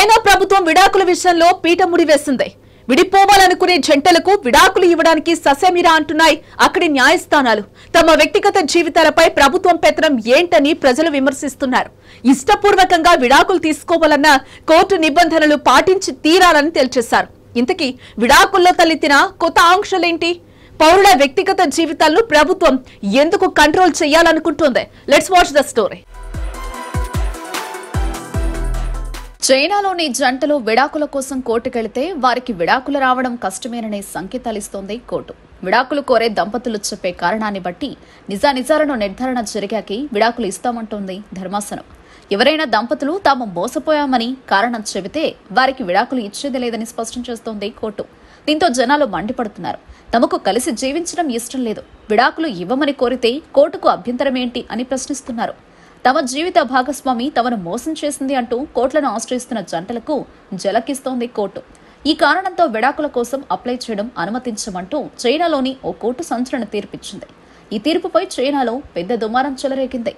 China ప్రభుత్వం విడాకుల విషయంలో పీఠముడి వేసింది విడిపోవాలనుకునే జంటలకు విడాకులు ఇవ్వడానికి ససేమిరా అంటున్నాయి అక్కడి న్యాయస్థానాలు తమ వ్యక్తిగత జీవితాలపై ప్రభుత్వం పెత్తనం ఏంటని ప్రజలు విమర్శిస్తున్నారు ఇష్టపూర్వకంగా విడాకులు తీసుకోవాలన్న కోర్టు నిబంధనలు పాటించి తీరాలని తేల్చేశారు ఇంతకీ విడాకుల్లో తలెత్తిన కొత్త ఆంక్షలేంటి పౌరుల వ్యక్తిగత జీవితాలను ప్రభుత్వం ఎందుకు కంట్రోల్ చేయాలనుకుంటోంది లెట్స్ వాచ్ ద స్టోరీ చైనాలోని జంటలు విడాకుల కోసం కోర్టుకెళితే వారికి విడాకులు రావడం కష్టమేననే సంకేతాలిస్తోంది కోర్టు విడాకులు కోరే దంపతులు చెప్పే కారణాన్ని బట్టి నిజానిజాలను నిర్ధారణ జరిగాకి విడాకులు ఇస్తామంటోంది ధర్మాసనం ఎవరైనా దంపతులు తాము మోసపోయామని కారణం చెబితే వారికి విడాకులు ఇచ్చేది లేదని స్పష్టం చేస్తోంది కోర్టు దీంతో జనాలు మండిపడుతున్నారు తమకు కలిసి జీవించడం ఇష్టం లేదు విడాకులు ఇవ్వమని కోరితే కోర్టుకు అభ్యంతరమేంటి అని ప్రశ్నిస్తున్నారు తమ జీవిత భాగస్వామి తమను మోసం చేసింది అంటూ కోర్టులను ఆశ్రయిస్తున్న జంటలకు జలకిస్తోంది కోర్టు ఈ కారణంతో విడాకుల కోసం అప్లై చేయడం అనుమతించమంటూ చైనాలోని ఓ కోర్టు సంచలన తీర్పిచ్చింది ఈ తీర్పుపై చైనాలో పెద్ద దుమారం చెలరేగింది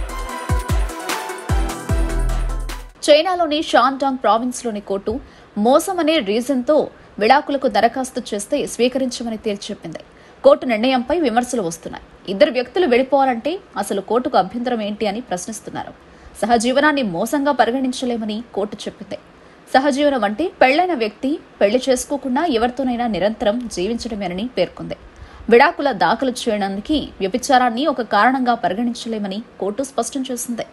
చైనాలోని షాన్డాంగ్ ప్రావిన్స్లోని కోర్టు మోసం అనే రీజన్తో విడాకులకు దరఖాస్తు చేస్తే స్వీకరించమని తేల్చెప్పింది కోర్టు నిర్ణయంపై విమర్శలు వస్తున్నాయి ఇద్దరు వ్యక్తులు వెళ్ళిపోవాలంటే అసలు కోర్టుకు అభ్యంతరం ఏంటి అని ప్రశ్నిస్తున్నారు సహజీవనాన్ని మోసంగా పరిగణించలేమని కోర్టు చెప్పింది సహజీవనం అంటే పెళ్లైన వ్యక్తి పెళ్లి చేసుకోకుండా ఎవరితోనైనా నిరంతరం జీవించడమేనని పేర్కొంది విడాకుల దాఖలు చేయడానికి వ్యభిచారాన్ని ఒక కారణంగా పరిగణించలేమని కోర్టు స్పష్టం చేసింది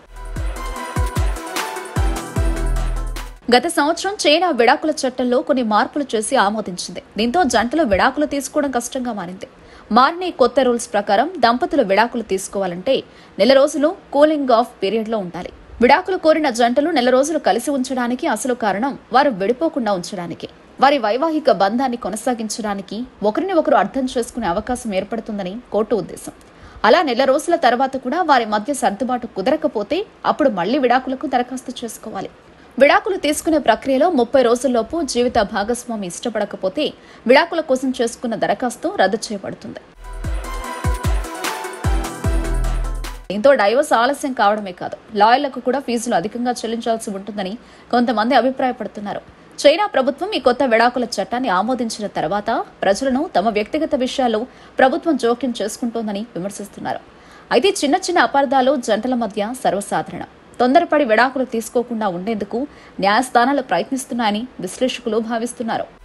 గత సంవత్సరం చైనా విడాకుల చట్టంలో కొన్ని మార్పులు చేసి ఆమోదించింది దీంతో జంటలు విడాకులు తీసుకోవడం కష్టంగా మారింది మారిన ఈ కొత్త రూల్స్ ప్రకారం దంపతులు విడాకులు తీసుకోవాలంటే నెల రోజులు కూలింగ్ ఆఫ్ పీరియడ్ లో ఉండాలి విడాకులు కోరిన జంటలు నెల రోజులు కలిసి ఉంచడానికి అసలు కారణం వారు విడిపోకుండా ఉంచడానికి వారి వైవాహిక బంధాన్ని కొనసాగించడానికి ఒకరిని ఒకరు అర్థం చేసుకునే అవకాశం ఏర్పడుతుందని కోర్టు ఉద్దేశం అలా నెల రోజుల తర్వాత కూడా వారి మధ్య సర్దుబాటు కుదరకపోతే అప్పుడు మళ్లీ విడాకులకు దరఖాస్తు చేసుకోవాలి విడాకులు తీసుకునే ప్రక్రియలో ముప్పై రోజుల్లోపు జీవిత భాగస్వామి ఇష్టపడకపోతే విడాకుల కోసం చేసుకున్న దరఖాస్తు రద్దు చేయబడుతుంది దీంతో డైవర్స్ ఆలస్యం కావడమే కాదు లాయర్లకు కూడా ఫీజులు అధికంగా చెల్లించాల్సి ఉంటుందని కొంతమంది అభిప్రాయపడుతున్నారు చైనా ప్రభుత్వం ఈ కొత్త విడాకుల చట్టాన్ని ఆమోదించిన తర్వాత ప్రజలను తమ వ్యక్తిగత విషయాల్లో ప్రభుత్వం జోక్యం చేసుకుంటోందని విమర్శిస్తున్నారు అయితే చిన్న చిన్న అపార్థాలు జంటల మధ్య సర్వసాధారణం తొందరపడి విడాకులు తీసుకోకుండా ఉండేందుకు న్యాయస్థానాలు ప్రయత్నిస్తున్నాయని విశ్లేషకులు భావిస్తున్నారు